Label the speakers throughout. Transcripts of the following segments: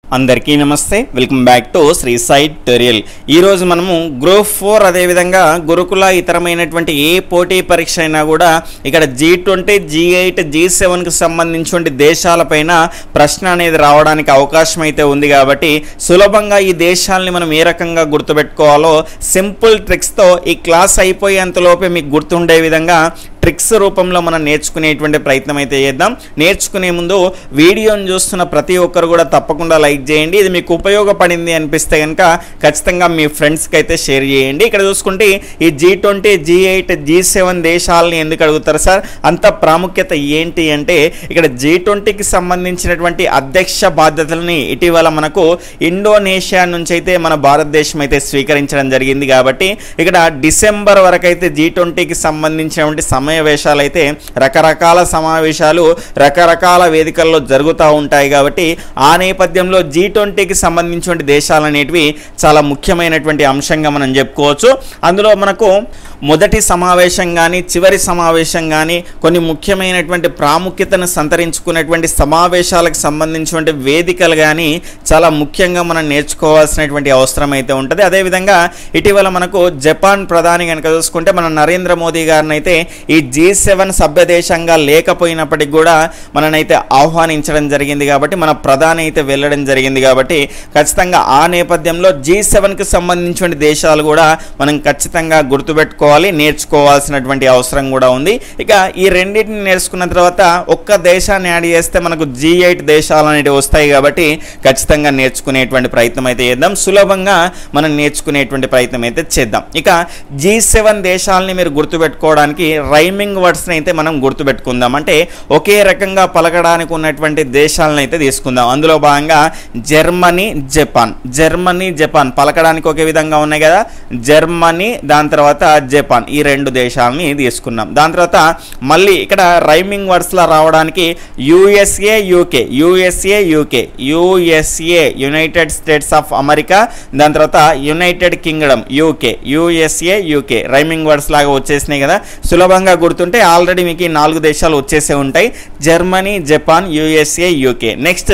Speaker 1: అందరికీ నమస్తే welcome back to Sri Sai tutorial ఈరోజు మనము గ్రూప్ ఫోర్ అదేవిధంగా గురుకుల ఇతరమైనటువంటి ఏ పోటీ పరీక్ష అయినా కూడా ఇక్కడ G twenty G eight G సెవెన్కి సంబంధించిన దేశాలపైన ప్రశ్న అనేది రావడానికి అవకాశం అయితే ఉంది కాబట్టి సులభంగా ఈ దేశాలని మనం ఏ రకంగా గుర్తుపెట్టుకోవాలో సింపుల్ ట్రిక్స్తో ఈ క్లాస్ అయిపోయేంతలోపే మీకు గుర్తుండే విధంగా ట్రిక్స్ రూపంలో మనం నేర్చుకునేటువంటి ప్రయత్నం అయితే చేద్దాం నేర్చుకునే ముందు వీడియోని చూస్తున్న ప్రతి ఒక్కరు కూడా తప్పకుండా లైక్ చేయండి ఇది మీకు ఉపయోగపడింది అనిపిస్తే కనుక ఖచ్చితంగా మీ ఫ్రెండ్స్కి అయితే షేర్ చేయండి ఇక్కడ చూసుకుంటే ఈ G twenty G eight G seven దేశాలని ఎందుకు అడుగుతారు సార్ అంత ప్రాముఖ్యత ఏంటి అంటే ఇక్కడ జీ ట్వంటీకి సంబంధించినటువంటి అధ్యక్ష బాధ్యతలని ఇటీవల మనకు ఇండోనేషియా నుంచి అయితే మన భారతదేశం అయితే స్వీకరించడం జరిగింది కాబట్టి ఇక్కడ డిసెంబర్ వరకు అయితే జీ ట్వంటీకి సంబంధించినటువంటి సమావేశాలు అయితే రకరకాల సమావేశాలు రకరకాల వేదికల్లో జరుగుతూ ఉంటాయి కాబట్టి ఆ నేపథ్యంలో జీ ట్వంటీకి సంబంధించిన దేశాలు అనేటివి చాలా ముఖ్యమైనటువంటి అంశంగా మనం చెప్పుకోవచ్చు అందులో మనకు మొదటి సమావేశం కానీ చివరి సమావేశం కానీ కొన్ని ముఖ్యమైనటువంటి ప్రాముఖ్యతను సంతరించుకున్నటువంటి సమావేశాలకు సంబంధించినటువంటి వేదికలు కానీ చాలా ముఖ్యంగా మనం నేర్చుకోవాల్సినటువంటి అవసరం అయితే ఉంటుంది అదేవిధంగా ఇటీవల మనకు జపాన్ ప్రధాని కనుక చూసుకుంటే మన నరేంద్ర మోదీ గారిని అయితే ఈ జీ సెవెన్ సభ్య దేశంగా లేకపోయినప్పటికి కూడా మననైతే ఆహ్వానించడం జరిగింది కాబట్టి మన ప్రధాని అయితే వెళ్ళడం జరిగింది కాబట్టి ఖచ్చితంగా ఆ నేపథ్యంలో జీ సెవెన్కి సంబంధించిన దేశాలు కూడా మనం ఖచ్చితంగా గుర్తుపెట్టుకోవాలి నేర్చుకోవాల్సినటువంటి అవసరం కూడా ఉంది ఇక ఈ రెండింటిని నేర్చుకున్న తర్వాత ఒక్క దేశాన్ని యాడ్ చేస్తే మనకు జీ ఎయిట్ దేశాలు అనేవి వస్తాయి కాబట్టి ఖచ్చితంగా నేర్చుకునేటువంటి ప్రయత్నం అయితే చేద్దాం సులభంగా మనం నేర్చుకునేటువంటి ప్రయత్నం అయితే చేద్దాం ఇక జీ సెవెన్ దేశాలని మీరు గుర్తుపెట్టుకోవడానికి రైమింగ్ వర్డ్స్ని అయితే మనం గుర్తుపెట్టుకుందాం అంటే ఒకే రకంగా పలకడానికి ఉన్నటువంటి దేశాలను అయితే తీసుకుందాం అందులో భాగంగా జర్మనీ జపాన్ జర్మనీ జపాన్ పలకడానికి ఒకే విధంగా ఉన్నాయి కదా జర్మనీ దాని తర్వాత జపాన్ ఈ రెండు దేశాలని తీసుకున్నాం దాని తర్వాత మళ్ళీ ఇక్కడ రైమింగ్ వర్డ్స్లో రావడానికి USA UK USA UK USA United States of America దాని తర్వాత United Kingdom UK USA UK rhyming words లాగా వచ్చేసినాయి కదా సులభంగా గుర్తుంటే ఆల్రెడీ మీకు ఈ నాలుగు దేశాలు వచ్చేసే ఉంటాయి Germany Japan USA UK next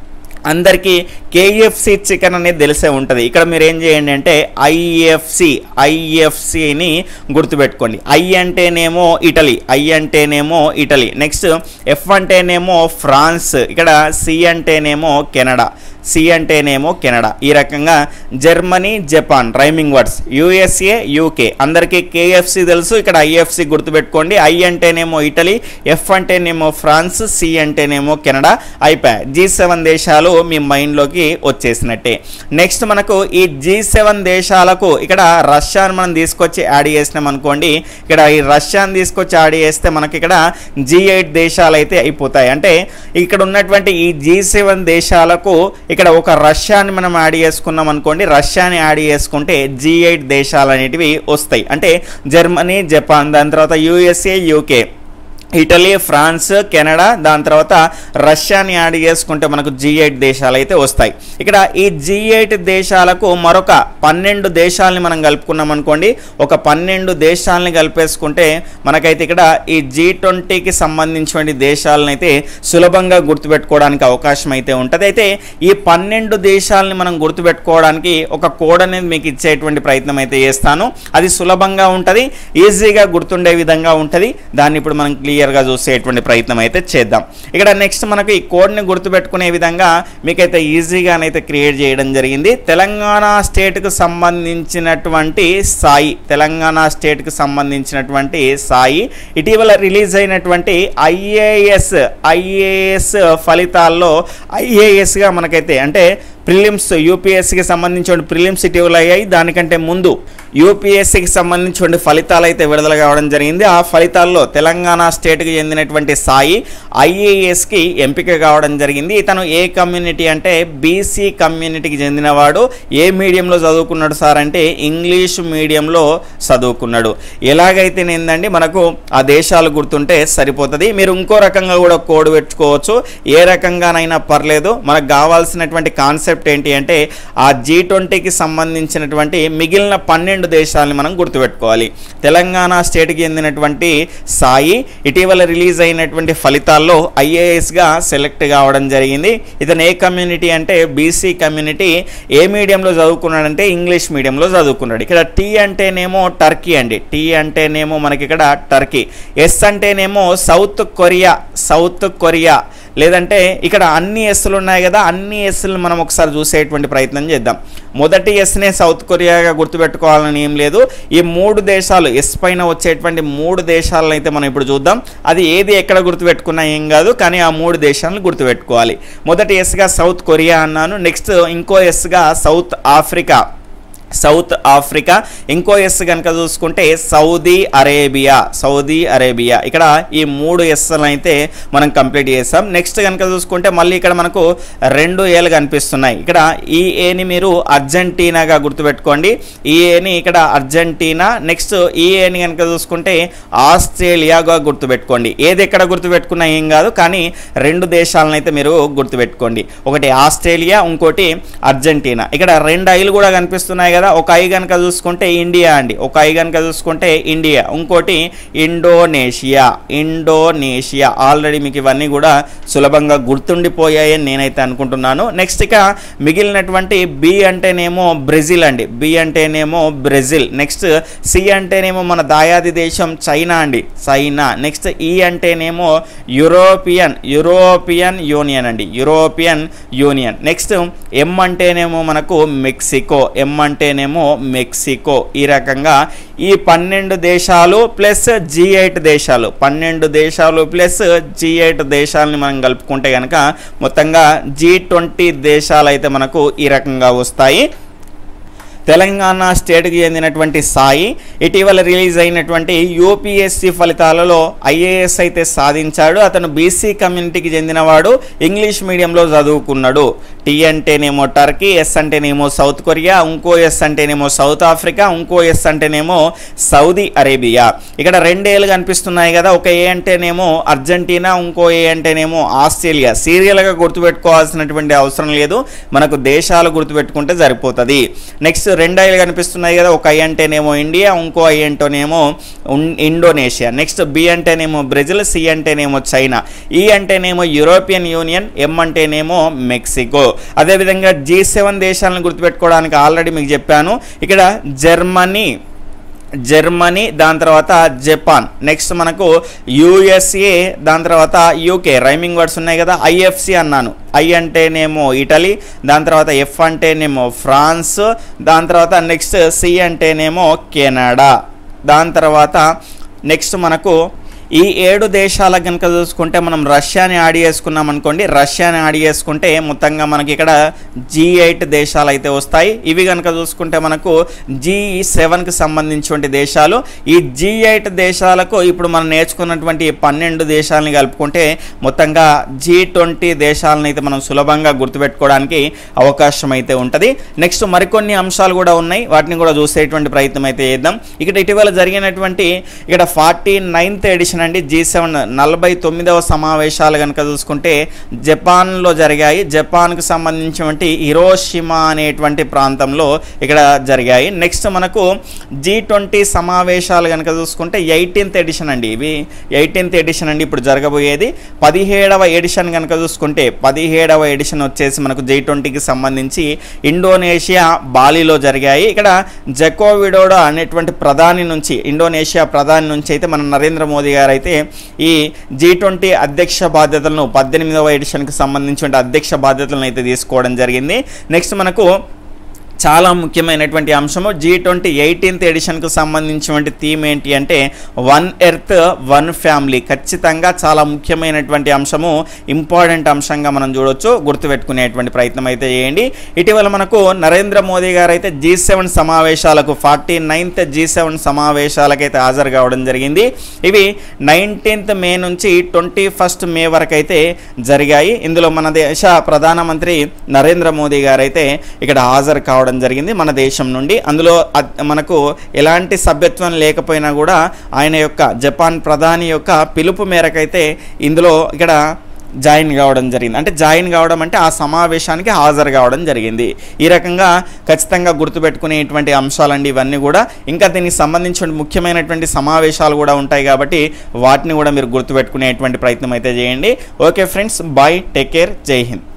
Speaker 1: అందరికీ కేఎఫ్సి చికెన్ అనేది తెలిసే ఉంటుంది ఇక్కడ మీరు ఏం చేయండి అంటే ఐఎఫ్సి ఐఎఫ్సిని గుర్తుపెట్టుకోండి ఐ అంటేనేమో ఇటలీ ఐ అంటేనేమో ఇటలీ నెక్స్ట్ ఎఫ్ అంటేనేమో ఫ్రాన్స్ ఇక్కడ సి అంటేనేమో కెనడా సి అంటేనేమో కెనడా ఈ రకంగా Germany Japan rhyming words USA UK అందరికీ కేఎఫ్సి తెలుసు ఇక్కడ ఐఎఫ్సి గుర్తుపెట్టుకోండి ఐ అంటేనేమో ఇటలీ ఎఫ్ అంటేనేమో ఫ్రాన్స్ సి అంటేనేమో కెనడా అయిపోయాయి జీ సెవెన్ దేశాలు మీ మైండ్లోకి వచ్చేసినట్టే నెక్స్ట్ మనకు ఈ జీ సెవెన్ దేశాలకు ఇక్కడ రష్యాను మనం తీసుకొచ్చి యాడ్ చేసినాం అనుకోండి ఇక్కడ ఈ రష్యాను తీసుకొచ్చి యాడ్ చేస్తే మనకి ఇక్కడ జీ ఎయిట్ దేశాలు అయితే అయిపోతాయి అంటే ఇక్కడ ఉన్నటువంటి ఈ జీ సెవెన్ దేశాలకు ఇక్కడ ఒక రష్యాని మనం యాడ్ చేసుకున్నాం అనుకోండి రష్యాని యాడ్ చేసుకుంటే జీ ఎయిట్ దేశాలు అనేటివి వస్తాయి అంటే జర్మనీ జపాన్ దాని తర్వాత USA UK Italy France Canada దాని తర్వాత రష్యాని యాడ్ చేసుకుంటే మనకు జీ ఎయిట్ దేశాలు అయితే వస్తాయి ఇక్కడ ఈ జీ ఎయిట్ దేశాలకు మరొక పన్నెండు దేశాలని మనం కలుపుకున్నాం అనుకోండి ఒక పన్నెండు దేశాలని కలిపేసుకుంటే మనకైతే ఇక్కడ ఈ జీ ట్వంటీకి సంబంధించిన దేశాలను అయితే సులభంగా గుర్తుపెట్టుకోవడానికి అవకాశం అయితే ఉంటుంది అయితే ఈ పన్నెండు దేశాలని మనం గుర్తుపెట్టుకోవడానికి ఒక కోడ్ అనేది మీకు ఇచ్చేటువంటి ప్రయత్నం అయితే చేస్తాను అది సులభంగా ఉంటుంది ఈజీగా గుర్తుండే విధంగా ఉంటుంది దాన్ని ఇప్పుడు మనం క్లియర్ క్లియర్గా చూసేటువంటి ప్రయత్నం అయితే చేద్దాం ఇక్కడ నెక్స్ట్ మనకు ఈ కోడ్ని గుర్తుపెట్టుకునే విధంగా మీకైతే ఈజీగానైతే క్రియేట్ చేయడం జరిగింది తెలంగాణ స్టేట్కి సంబంధించినటువంటి సాయి తెలంగాణ స్టేట్కి సంబంధించినటువంటి సాయి ఇటీవల రిలీజ్ అయినటువంటి ఐఏఎస్ ఐఏఎస్ ఫలితాల్లో ఐఏఎస్గా మనకైతే అంటే ప్రిలిమ్స్ యూపీఎస్సికి సంబంధించిన ప్రిలిమ్స్ ఇటీవల అయ్యాయి దానికంటే ముందు యూపీఎస్సికి సంబంధించిన ఫలితాలు అయితే విడుదల కావడం జరిగింది ఆ ఫలితాల్లో తెలంగాణ స్టేట్కి చెందినటువంటి సాయి ఐఏఎస్కి ఎంపిక కావడం జరిగింది ఇతను ఏ కమ్యూనిటీ అంటే బీసీ కమ్యూనిటీకి చెందినవాడు ఏ మీడియంలో చదువుకున్నాడు సార్ అంటే ఇంగ్లీష్ మీడియంలో చదువుకున్నాడు ఎలాగైతే ఏందండి మనకు ఆ దేశాలు గుర్తుంటే సరిపోతుంది మీరు ఇంకో రకంగా కూడా కోడ్ పెట్టుకోవచ్చు ఏ రకంగానైనా పర్లేదు మనకు కావాల్సినటువంటి కాన్సెప్ట్ కాన్సెప్ట్ ఏంటి అంటే ఆ జీ ట్వంటీకి సంబంధించినటువంటి మిగిలిన పన్నెండు దేశాలని మనం గుర్తుపెట్టుకోవాలి తెలంగాణ స్టేట్కి చెందినటువంటి సాయి ఇటీవల రిలీజ్ అయినటువంటి ఫలితాల్లో ఐఏఎస్గా సెలెక్ట్ కావడం జరిగింది ఇతను ఏ కమ్యూనిటీ అంటే బీసీ కమ్యూనిటీ ఏ మీడియంలో చదువుకున్నాడంటే ఇంగ్లీష్ మీడియంలో చదువుకున్నాడు ఇక్కడ టీ అంటేనేమో టర్కీ అండి టీ అంటేనేమో మనకి ఇక్కడ టర్కీ ఎస్ అంటేనేమో సౌత్ కొరియా సౌత్ కొరియా లేదంటే ఇక్కడ అన్ని ఎస్సులు ఉన్నాయి కదా అన్ని ఎస్సులు మనం ఒకసారి చూసేటువంటి ప్రయత్నం చేద్దాం మొదటి ఎస్నే సౌత్ కొరియాగా గుర్తుపెట్టుకోవాలని ఏం లేదు ఈ మూడు దేశాలు ఎస్ పైన వచ్చేటువంటి మూడు దేశాలను అయితే మనం ఇప్పుడు చూద్దాం అది ఏది ఎక్కడ గుర్తుపెట్టుకున్నా ఏం కాదు కానీ ఆ మూడు దేశాలను గుర్తుపెట్టుకోవాలి మొదటి ఎస్గా సౌత్ కొరియా అన్నాను నెక్స్ట్ ఇంకో ఎస్గా సౌత్ ఆఫ్రికా సౌత్ ఆఫ్రికా ఇంకో ఎస్ కనుక చూసుకుంటే సౌదీ అరేబియా సౌదీ అరేబియా ఇక్కడ ఈ మూడు ఎస్లను అయితే మనం కంప్లీట్ చేసాం నెక్స్ట్ కనుక చూసుకుంటే మళ్ళీ ఇక్కడ మనకు రెండు ఏలు కనిపిస్తున్నాయి ఇక్కడ ఈ ఏని మీరు అర్జెంటీనాగా గుర్తుపెట్టుకోండి ఈ ఏని ఇక్కడ అర్జెంటీనా నెక్స్ట్ ఈ ఏని కనుక చూసుకుంటే ఆస్ట్రేలియాగా గుర్తుపెట్టుకోండి ఏది ఎక్కడ గుర్తుపెట్టుకున్నా ఏం కాదు కానీ రెండు దేశాలను అయితే మీరు గుర్తుపెట్టుకోండి ఒకటి ఆస్ట్రేలియా ఇంకోటి అర్జెంటీనా ఇక్కడ రెండు ఐలు కూడా కనిపిస్తున్నాయి కదా ఒక ఐ కనుక చూసుకుంటే ఇండియా అండి ఒక ఐ కనుక చూసుకుంటే ఇండియా ఇంకోటి ఇండోనేషియా ఇండోనేషియా ఆల్రెడీ మీకు ఇవన్నీ కూడా సులభంగా గుర్తుండిపోయాయని నేనైతే అనుకుంటున్నాను నెక్స్ట్ ఇక మిగిలినటువంటి బి అంటేనేమో బ్రెజిల్ అండి బి అంటేనేమో బ్రెజిల్ నెక్స్ట్ సి అంటేనేమో మన దాయాది దేశం చైనా అండి చైనా నెక్స్ట్ ఈ అంటేనేమో యూరోపియన్ యూరోపియన్ యూనియన్ అండి యూరోపియన్ యూనియన్ నెక్స్ట్ ఎం అంటేనేమో మనకు మెక్సికో ఎం అంటేనేమో మెక్సికో ఈ రకంగా ఈ పన్నెండు దేశాలు ప్లస్ జీ ఎయిట్ దేశాలు పన్నెండు దేశాలు ప్లస్ జీ ఎయిట్ దేశాలని మనం కలుపుకుంటే కనుక మొత్తంగా జీ ట్వంటీ దేశాలు అయితే మనకు ఈ రకంగా వస్తాయి తెలంగాణ స్టేట్కి చెందినటువంటి సాయి ఇటీవల రిలీజ్ అయినటువంటి యూపీఎస్సి ఫలితాలలో ఐఏఎస్ అయితే సాధించాడు అతను బీసీ కమ్యూనిటీకి చెందినవాడు ఇంగ్లీష్ మీడియంలో చదువుకున్నాడు టీ అంటేనేమో టర్కీ ఎస్ అంటేనేమో సౌత్ కొరియా ఇంకో ఎస్ అంటేనేమో సౌత్ ఆఫ్రికా ఇంకో ఎస్ అంటేనేమో సౌదీ అరేబియా ఇక్కడ రెండేళ్ళు కనిపిస్తున్నాయి కదా ఒక ఏ అంటేనేమో అర్జెంటీనా ఇంకో ఏ అంటేనేమో ఆస్ట్రేలియా సీరియల్గా గుర్తుపెట్టుకోవాల్సినటువంటి అవసరం లేదు మనకు దేశాలు గుర్తుపెట్టుకుంటే సరిపోతుంది నెక్స్ట్ రెండు ఐలు కనిపిస్తున్నాయి కదా ఒక ఐ అంటేనేమో ఇండియా ఇంకో ఐ అంటేనేమో ఉన్- ఇండోనేషియా నెక్స్ట్ బి అంటేనేమో బ్రెజిల్ సి అంటేనేమో చైనా ఈ అంటేనేమో యూరోపియన్ యూనియన్ ఎం అంటేనేమో మెక్సికో అదేవిధంగా జీ సెవెన్ దేశాలను గుర్తుపెట్టుకోవడానికి ఆల్రెడీ మీకు చెప్పాను ఇక్కడ జర్మనీ జర్మనీ దాని తర్వాత జపాన్ నెక్స్ట్ మనకు యుఎస్ఏ దాని తర్వాత యూకే రైమింగ్ వర్డ్స్ ఉన్నాయి కదా ఐఎఫ్సి అన్నాను ఐ అంటేనేమో ఇటలీ దాని తర్వాత ఎఫ్ అంటేనేమో ఫ్రాన్స్ దాని తర్వాత నెక్స్ట్ సి అంటేనేమో కెనడా దాని తర్వాత నెక్స్ట్ మనకు ఈ ఏడు దేశాల కనుక చూసుకుంటే మనం రష్యాని యాడ్ చేసుకున్నాం అనుకోండి రష్యాని యాడ్ చేసుకుంటే మొత్తంగా మనకి ఇక్కడ జీ ఎయిట్ దేశాలు అయితే వస్తాయి ఇవి కనుక చూసుకుంటే మనకు జీ సెవెన్కి సంబంధించినటువంటి దేశాలు ఈ జీ ఎయిట్ దేశాలకు ఇప్పుడు మనం నేర్చుకున్నటువంటి ఈ పన్నెండు దేశాలని కలుపుకుంటే మొత్తంగా జీ ట్వంటీ దేశాలను అయితే మనం సులభంగా గుర్తుపెట్టుకోవడానికి అవకాశం అయితే ఉంటుంది నెక్స్ట్ మరికొన్ని అంశాలు కూడా ఉన్నాయి వాటిని కూడా చూసేటువంటి ప్రయత్నం అయితే చేద్దాం ఇక్కడ ఇటీవల జరిగినటువంటి ఇక్కడ ఫార్టీ నైన్త్ ఎడిషన్ అండి జీ సెవెన్ నలభై తొమ్మిదవ సమావేశాలు కనుక చూసుకుంటే జపాన్లో జరిగాయి జపాన్కు సంబంధించినటువంటి హిరోషిమా అనేటువంటి ప్రాంతంలో ఇక్కడ జరిగాయి నెక్స్ట్ మనకు జీ ట్వంటీ సమావేశాలు కనుక చూసుకుంటే ఎయిటీన్త్ ఎడిషన్ అండి ఇవి ఎయిటీన్త్ ఎడిషన్ అండి ఇప్పుడు జరగబోయేది పదిహేడవ ఎడిషన్ కనుక చూసుకుంటే పదిహేడవ ఎడిషన్ వచ్చేసి మనకు జీ ట్వంటీకి సంబంధించి ఇండోనేషియా బాలీలో జరిగాయి ఇక్కడ జకో విడోడో అనేటువంటి ప్రధాని నుంచి ఇండోనేషియా ప్రధాని నుంచి అయితే మన నరేంద్ర మోదీ గారు అయితే ఈ జీ ట్వంటీ అధ్యక్ష బాధ్యతలను పద్దెనిమిదవ ఎడిషన్కి సంబంధించిన అధ్యక్ష బాధ్యతలను అయితే తీసుకోవడం జరిగింది నెక్స్ట్ మనకు చాలా ముఖ్యమైనటువంటి అంశము జీ ట్వంటీ ఎయిటీన్త్ ఎడిషన్కు సంబంధించినటువంటి థీమ్ ఏంటి అంటే వన్ ఎర్త్ వన్ ఫ్యామిలీ ఖచ్చితంగా చాలా ముఖ్యమైనటువంటి అంశము ఇంపార్టెంట్ అంశంగా మనం చూడొచ్చు గుర్తుపెట్టుకునేటువంటి ప్రయత్నం అయితే చేయండి ఇటీవల మనకు నరేంద్ర మోదీ గారు అయితే జీ సెవెన్ సమావేశాలకు ఫార్టీ నైన్త్ జీ సెవెన్ సమావేశాలకైతే హాజరు కావడం జరిగింది ఇవి నైన్టీన్త్ మే నుంచి ట్వంటీ ఫస్ట్ మే వరకు అయితే జరిగాయి ఇందులో మన దేశ ప్రధానమంత్రి నరేంద్ర మోదీ గారు అయితే ఇక్కడ హాజరు కావడం జరిగింది మన దేశం నుండి అందులో అద్- మనకు ఎలాంటి సభ్యత్వం లేకపోయినా కూడా ఆయన యొక్క జపాన్ ప్రధాని యొక్క పిలుపు మేరకైతే ఇందులో ఇక్కడ జాయిన్ కావడం జరిగింది అంటే జాయిన్ కావడం అంటే ఆ సమావేశానికి హాజరు కావడం జరిగింది ఈ రకంగా ఖచ్చితంగా గుర్తుపెట్టుకునేటువంటి అంశాలండి ఇవన్నీ కూడా ఇంకా దీనికి సంబంధించిన ముఖ్యమైనటువంటి సమావేశాలు కూడా ఉంటాయి కాబట్టి వాటిని కూడా మీరు గుర్తుపెట్టుకునేటువంటి ప్రయత్నం అయితే చేయండి okay friends bye take care Jai Hind